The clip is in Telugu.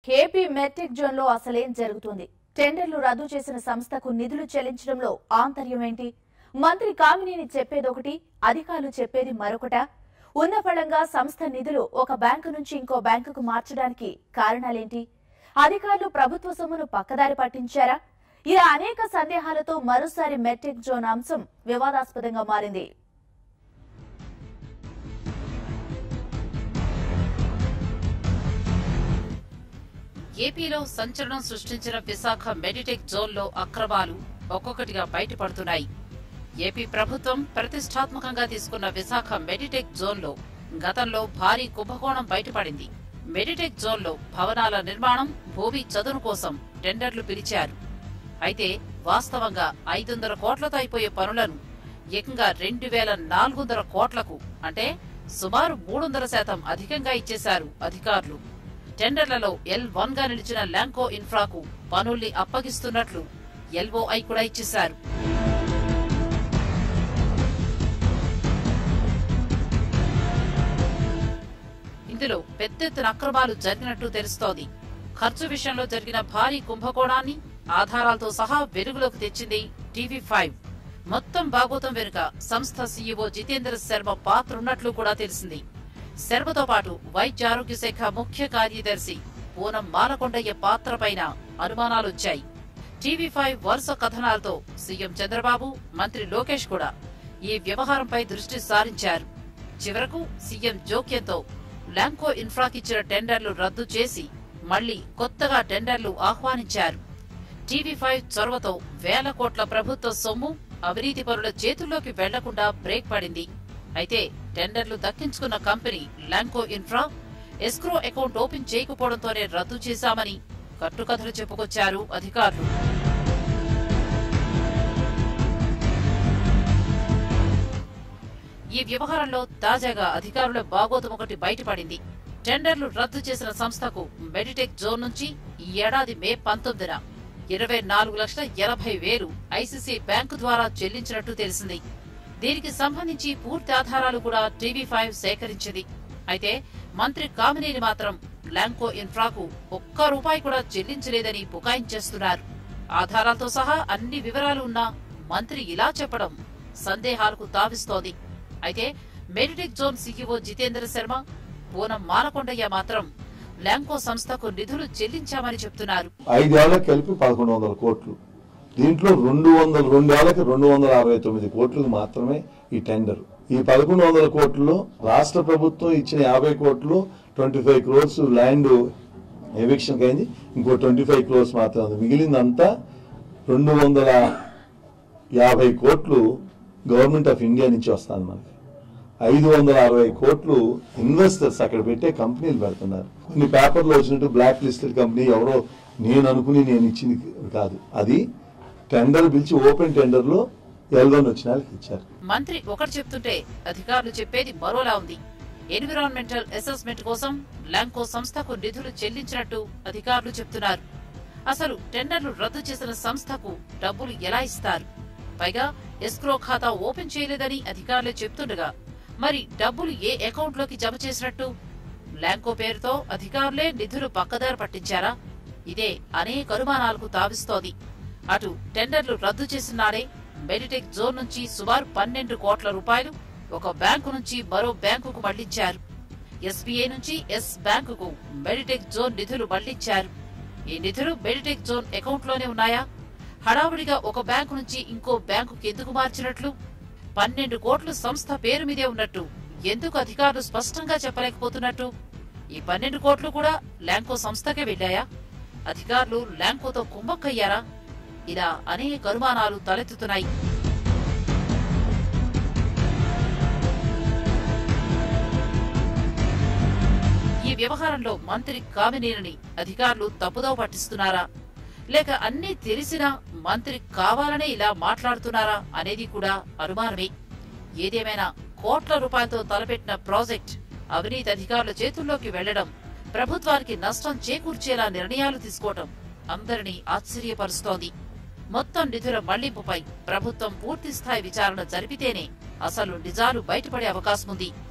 ఏపీ మెట్రిక్ జోన్ లో అసలేం జరుగుతుంది టెండర్లు రద్దు చేసిన సంస్థకు నిధులు చెల్లించడంలో ఆంతర్యం ఏంటి మంత్రి కామినేని చెప్పేదొకటి అధికారులు చెప్పేది మరొకట ఉన్న ఫలంగా సంస్థ నిధులు ఒక బ్యాంకు నుంచి ఇంకో బ్యాంకుకు మార్చడానికి కారణాలేంటి అధికారులు ప్రభుత్వ సొమ్మును పక్కదారి పట్టించారా ఇలా అనేక సందేహాలతో మరోసారి మెట్రిక్ జోన్ అంశం వివాదాస్పదంగా మారింది ఏపీలో సంచలనం సృష్టించిన విశాఖ మెడిటెక్ జోన్లో అక్రమాలు ఒక్కొక్కటిగా బయటపడుతున్నాయి ఏపీ ప్రభుత్వం ప్రతిష్టాత్మకంగా తీసుకున్న విశాఖ మెడిటెక్ జోన్లో గతంలో భారీ కుంభకోణం బయటపడింది మెడిటెక్ జోన్లో భవనాల నిర్మాణం భూమి చదును కోసం టెండర్లు పిలిచారు అయితే వాస్తవంగా ఐదు వందల కోట్లతో అయిపోయే పనులను ఏకంగా రెండు వేల నాలుగు వందల కోట్లకు అంటే సుమారు మూడు వందల శాతం అధికంగా ఇచ్చేశారు అధికారులు టెండర్లలో ఎల్ వన్ గా నిలిచిన ల్యాంకో ఇన్ఫ్రాకు పనుల్ని అప్పగిస్తున్నట్లు ఎల్ఓఐ కూడా ఇచ్చేశారు ఇందులో పెద్ద ఎత్తున అక్రమాలు జరిగినట్టు తెలుస్తోంది ఖర్చు విషయంలో జరిగిన భారీ కుంభకోణాన్ని ఆధారాలతో సహా వెలుగులోకి తెచ్చింది టీవీ ఫైవ్ మొత్తం భాగోతం వెనుక సంస్థ సీఈఓ జితేంద్ర శర్మ పాత్ర ఉన్నట్లు కూడా తెలిసింది శర్మతో పాటు వైద్య ఆరోగ్య శాఖ ముఖ్య కార్యదర్శి పూనం మాలకొండయ్య పాత్ర పైన అనుమానాలొచ్చాయి టీవీ ఫైవ్ వరుస కథనాలతో సీఎం చంద్రబాబు మంత్రి లోకేష్ కూడా ఈ వ్యవహారంపై దృష్టి సారించారు చివరకు సీఎం జోక్యంతో ల్యాంకో ఇన్ఫ్రాకిచ్చిన టెండర్లు రద్దు చేసి మళ్లీ కొత్తగా టెండర్లు ఆహ్వానించారు టీవీ ఫైవ్ చొరవతో వేల కోట్ల ప్రభుత్వ సొమ్ము అవినీతి పరుల చేతుల్లోకి వెళ్లకుండా బ్రేక్ పడింది అయితే టెండర్లు దక్కించుకున్న company Lanco infra escrow account open చేయకపోవడంతోనే రద్దు చేశామని కట్టుకథలు చెప్పుకొచ్చారు అధికారులు ఈ వ్యవహారంలో తాజాగా అధికారుల బాగోతం ఒకటి బయటపడింది టెండర్లు రద్దు చేసిన సంస్థకు మెడిటెక్ జోన్ నుంచి ఈ ఏడాది మే పంతొమ్మిదిన ఇరవై నాలుగు లక్షల ఎనభై వేలు ఐసీసీ బ్యాంకు ద్వారా చెల్లించినట్టు తెలిసింది దీనికి సంబంధించి పూర్తి ఆధారాలు కూడా టీవీ ఫైవ్ సేకరించింది అయితే మంత్రి కామినేని మాత్రం ల్యాంకో ఇన్ఫ్రాకు ఒక్క రూపాయి కూడా చెల్లించలేదని బుకాయించేస్తున్నారు ఆధారాలతో సహా అన్ని వివరాలు ఉన్నా మంత్రి ఇలా చెప్పడం సందేహాలకు తావిస్తోంది అయితే మెడిటెక్ జోన్ సీఈఓ జితేంద్ర శర్మ పూనం మాలకొండయ్య మాత్రం ల్యాంకో సంస్థకు నిధులు చెల్లించామని చెప్తున్నారు ఐదేళ్లకు కలిపి పదకొండు వందల కోట్లు దీంట్లో రెండు వందల రెండేళ్లకి రెండు వందల అరవై తొమ్మిది కోట్లకు మాత్రమే ఈ టెండర్ ఈ పదకొండు వందల కోట్లలో రాష్ట్ర ప్రభుత్వం ఇచ్చిన యాభై కోట్లు twenty five crores land eviction అయింది ఇంకో ట్వంటీ ఫైవ్ క్రోర్స్ మాత్రమే ఉంది మిగిలిందంతా రెండు వందల యాభై కోట్లు గవర్నమెంట్ ఆఫ్ ఇండియా నుంచి వస్తుంది మనకి ఐదు వందల అరవై కోట్లు ఇన్వెస్టర్స్ అక్కడ పెట్టే కంపెనీలు పెడుతున్నారు కొన్ని పేపర్లో వచ్చినట్టు బ్లాక్ లిస్టెడ్ కంపెనీ ఎవరో నేను అనుకుని నేను ఇచ్చింది కాదు అది టెండర్ పిలిచి ఓపెన్ టెండర్లో ఎల్వన్ వచ్చిన వాళ్ళకి ఇచ్చారు మంత్రి ఒకటి చెప్తుంటే అధికారులు చెప్పేది మరోలా ఉంది ఎన్విరాన్మెంటల్ అసెస్మెంట్ కోసం ల్యాంకో సంస్థకు నిధులు చెల్లించినట్టు అధికారులు చెప్తున్నారు అసలు టెండర్లు రద్దు చేసిన సంస్థకు డబ్బులు ఎలా ఇస్తారు పైగా ఎస్క్రో ఖాతా ఓపెన్ చేయలేదని అధికారులు చెప్తుండగా మరి డబ్బులు ఏ అకౌంట్లోకి జమ చేసినట్టు ల్యాంకో పేరుతో అధికారులే నిధులు పక్కదారి పట్టించారా ఇదే అనేక అనుమానాలకు తావిస్తోంది అటు టెండర్లు రద్దు చేసిన నాడే మెడిటెక్ జోన్ నుంచి సుమారు పన్నెండు కోట్ల రూపాయలు ఒక బ్యాంకు నుంచి మరో బ్యాంకుకు మళ్లించారు ఎస్బీఐ నుంచి ఎస్ బ్యాంకుకు మెడిటెక్ జోన్ నిధులు మళ్లించారు ఈ నిధులు మెడిటెక్ జోన్ అకౌంట్లోనే ఉన్నాయా హడావుడిగా ఒక బ్యాంకు నుంచి ఇంకో బ్యాంకుకి ఎందుకు మార్చినట్లు పన్నెండు కోట్లు సంస్థ పేరు మీదే ఉన్నట్టు ఎందుకు అధికారులు స్పష్టంగా చెప్పలేకపోతున్నట్టు ఈ పన్నెండు కోట్లు కూడా ల్యాంకో సంస్థకే వెళ్ళాయా అధికారులు ల్యాంకోతో కుమ్మక్కయ్యారా ఇలా అనేక అనుమానాలు తలెత్తుతున్నాయి ఈ వ్యవహారంలో మంత్రి కామినేనిని అధికారులు తప్పుదోవ పట్టిస్తున్నారా లేక అన్నీ తెలిసినా మంత్రి కావాలనే ఇలా మాట్లాడుతున్నారా అనేది కూడా అనుమానమే ఏదేమైనా కోట్ల రూపాయలతో తలపెట్టిన ప్రాజెక్ట్ అవినీతి అధికారుల చేతుల్లోకి వెళ్లడం ప్రభుత్వానికి నష్టం చేకూర్చేలా నిర్ణయాలు తీసుకోవటం అందరినీ ఆశ్చర్యపరుస్తోంది మొత్తం నిధుల మళ్లింపుపై ప్రభుత్వం పూర్తి స్థాయి విచారణ జరిపితేనే అసలు నిజాలు బయటపడే అవకాశం ఉంది